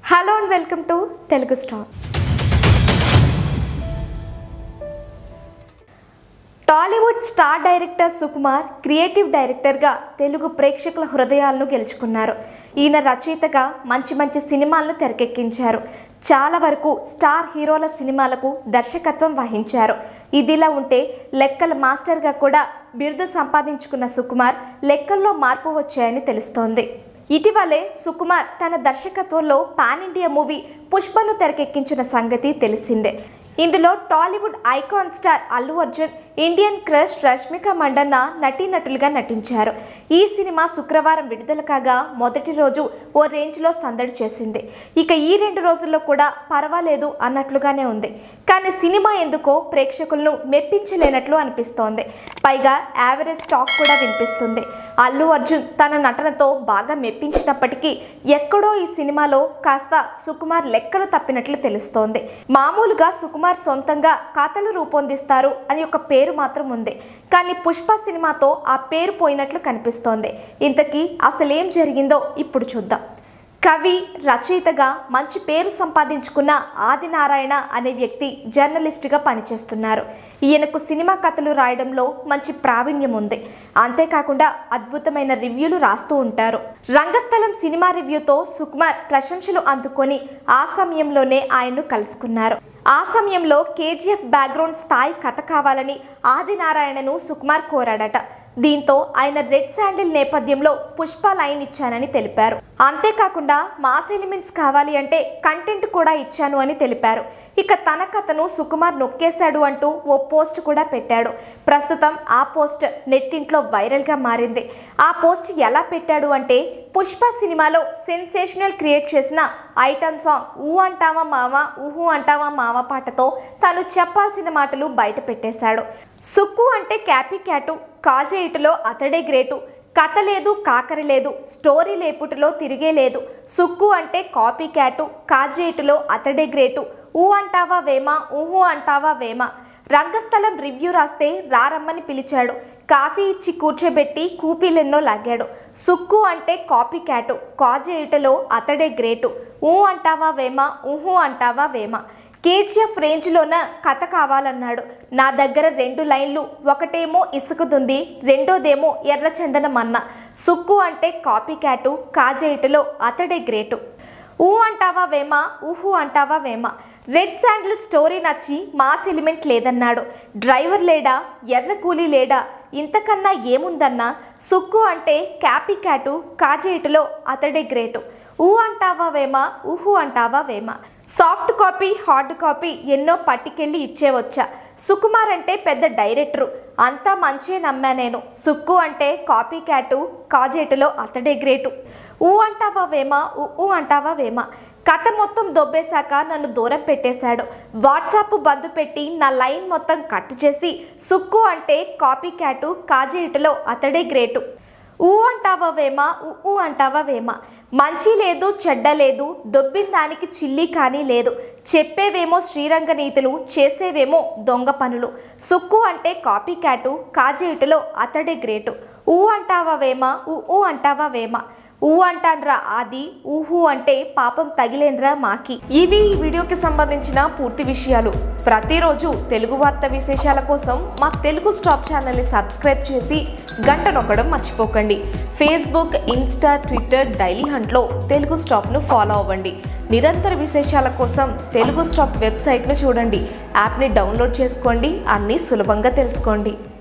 hello and welcome to Telugu star Tollywood star director Sukumar creative డైరెక్టర్గా తెలుగు ప్రేక్షకుల హృదయాలను గెలుచుకున్నారు ఈయన రచయితగా మంచి మంచి సినిమాలను తెరకెక్కించారు చాలా వరకు స్టార్ హీరోల సినిమాలకు దర్శకత్వం వహించారు ఇదిలా ఉంటే లెక్కల మాస్టర్గా కూడా బిరుదు సంపాదించుకున్న సుకుమార్ లెక్కల్లో మార్పు వచ్చాయని తెలుస్తోంది ఇటీవలే సుకుమార్ తన దర్శకత్వంలో పాన్ ఇండియా మూవీ పుష్పను తెరకెక్కించిన సంగతి తెలిసిందే ఇందులో Tollywood icon star Allu Arjun Indian crush Rashmika Mandanna నటీనటులుగా నటించారు ఈ సినిమా శుక్రవారం విడుదల కాగా మొదటి రోజు ఓ రేంజ్లో సందడి చేసింది ఇక ఈ రెండు రోజుల్లో కూడా పర్వాలేదు అన్నట్లుగానే ఉంది కానీ సినిమా ఎందుకో ప్రేక్షకులను మెప్పించలేనట్లు అనిపిస్తోంది పైగా యావరేజ్ టాక్ కూడా వినిపిస్తుంది అల్లు అర్జున్ తన నటనతో బాగా మెప్పించినప్పటికీ ఎక్కడో ఈ సినిమాలో కాస్త సుకుమార్ లెక్కలు తప్పినట్లు తెలుస్తోంది మామూలుగా సుకుమార్ సొంతంగా కథలు రూపొందిస్తారు అని ఒక పేరు మాత్రం ఉంది కానీ పుష్ప సినిమాతో ఆ పేరు పోయినట్లు కనిపిస్తోంది ఇంతకీ అసలేం జరిగిందో ఇప్పుడు చూద్దాం కవి రచయితగా మంచి పేరు సంపాదించుకున్న ఆదినారాయణ అనే వ్యక్తి జర్నలిస్టుగా పనిచేస్తున్నారు ఈయనకు సినిమా కథలు రాయడంలో మంచి ప్రావీణ్యం ఉంది అంతేకాకుండా అద్భుతమైన రివ్యూలు రాస్తూ ఉంటారు రంగస్థలం సినిమా రివ్యూతో సుకుమార్ ప్రశంసలు అందుకొని ఆ సమయంలోనే ఆయన్ను కలుసుకున్నారు ఆ సమయంలో కేజీఎఫ్ బ్యాక్గ్రౌండ్ స్థాయి కథ కావాలని ఆదినారాయణను సుకుమార్ కోరాడట దీంతో ఆయన రెడ్ శాండిల్ నేపథ్యంలో పుష్ప లైన్ ఇచ్చానని తెలిపారు అంతేకాకుండా మాస్ ఎలిమెంట్స్ కావాలి అంటే కంటెంట్ కూడా ఇచ్చాను అని తెలిపారు ఇక తన కథను సుకుమార్ నొక్కేశాడు అంటూ ఓ పోస్ట్ కూడా పెట్టాడు ప్రస్తుతం ఆ పోస్ట్ నెట్టింట్లో వైరల్గా మారింది ఆ పోస్ట్ ఎలా పెట్టాడు అంటే పుష్ప సినిమాలో సెన్సేషనల్ క్రియేట్ చేసిన ఐటమ్ సాంగ్ ఊ అంటావా మామ ఊహు అంటావా మామ పాటతో తను చెప్పాల్సిన మాటలు బయట పెట్టేశాడు సుక్కు అంటే క్యాపీ క్యాటు కాజేయుటలో అతడే గ్రేటు కథ లేదు కాకర లేదు స్టోరీ లేపుటలో తిరిగే లేదు సుక్కు అంటే కాపీ క్యాటు కాజేయుటలో అతడే గ్రేటు ఊ అంటావా వేమ ఊహు అంటావా వేమ రంగస్థలం రివ్యూ రాస్తే రారమ్మని పిలిచాడు కాఫీ ఇచ్చి కూర్చోబెట్టి కూపీలెన్నో లాగాడు సుక్కు అంటే కాపీ క్యాటు కాజేయుటలో అతడే గ్రేటు ఊ అంటావా వేమ ఊహు అంటావా వేమ కేజీఎఫ్ రేంజ్లోన కథ కావాలన్నాడు నా దగ్గర రెండు లైన్లు ఒకటేమో ఇసుకుతుంది రెండోదేమో ఎర్రచందనం అన్న సుక్కు అంటే కాపీ క్యాటు కాజేయుటలో అతడే గ్రేటు ఊ అంటావా వేమ ఊహు అంటావా వేమ రెడ్ శాండిల్ స్టోరీ నచ్చి మాస్ ఎలిమెంట్ లేదన్నాడు డ్రైవర్ లేడా ఎర్ర కూలీ లేడా ఇంతకన్నా ఏముందన్నా సుక్కు అంటే క్యాపీ క్యాటు కాజేయుటలో అతడే గ్రేటు ఊ అంటావా వేమ ఊహు అంటావా వేమ సాఫ్ట్ కాపీ హార్డ్ కాపీ ఎన్నో పట్టుకెళ్ళి ఇచ్చేవచ్చా సుకుమార్ అంటే పెద్ద డైరెక్టరు అంతా మంచే నమ్మా నేను సుక్కు అంటే కాపీ క్యాటు కాజేటులో అతడే గ్రేటు ఊ అంటావా వేమ ఊ అంటావా వేమ కథ మొత్తం దొబ్బేశాక నన్ను దూరం పెట్టేశాడు వాట్సాప్ బంద్ పెట్టి నా లైన్ మొత్తం కట్ చేసి సుక్కు అంటే కాపీ క్యాటు కాజేయుటలో అతడే గ్రేటు ఊ అంటావా వేమ ఊ అంటావా వేమ మంచి లేదు చెడ్డ లేదు దొబ్బిన దానికి చిల్లి కానీ లేదు చెప్పేవేమో శ్రీరంగ నీతులు చేసేవేమో దొంగ పనులు సుక్కు అంటే కాపీ క్యాటు కాజేయుటలో అతడే గ్రేటు ఊ అంటావా వేమ ఊ అంటావా వేమ ఊ అంటాన్రా ఆది ఊహు అంటే పాపం తగిలేన్రా మాకి ఇవి ఈ వీడియోకి సంబంధించిన పూర్తి విషయాలు ప్రతిరోజు తెలుగు వార్త విశేషాల కోసం మా తెలుగు స్టాప్ ఛానల్ని సబ్స్క్రైబ్ చేసి గంట నొక్కడం మర్చిపోకండి ఫేస్బుక్ ఇన్స్టా ట్విట్టర్ డైలీ హంట్లో తెలుగు స్టాప్ను ఫాలో అవ్వండి నిరంతర విశేషాల కోసం తెలుగు స్టాప్ వెబ్సైట్ను చూడండి యాప్ని డౌన్లోడ్ చేసుకోండి అన్నీ సులభంగా తెలుసుకోండి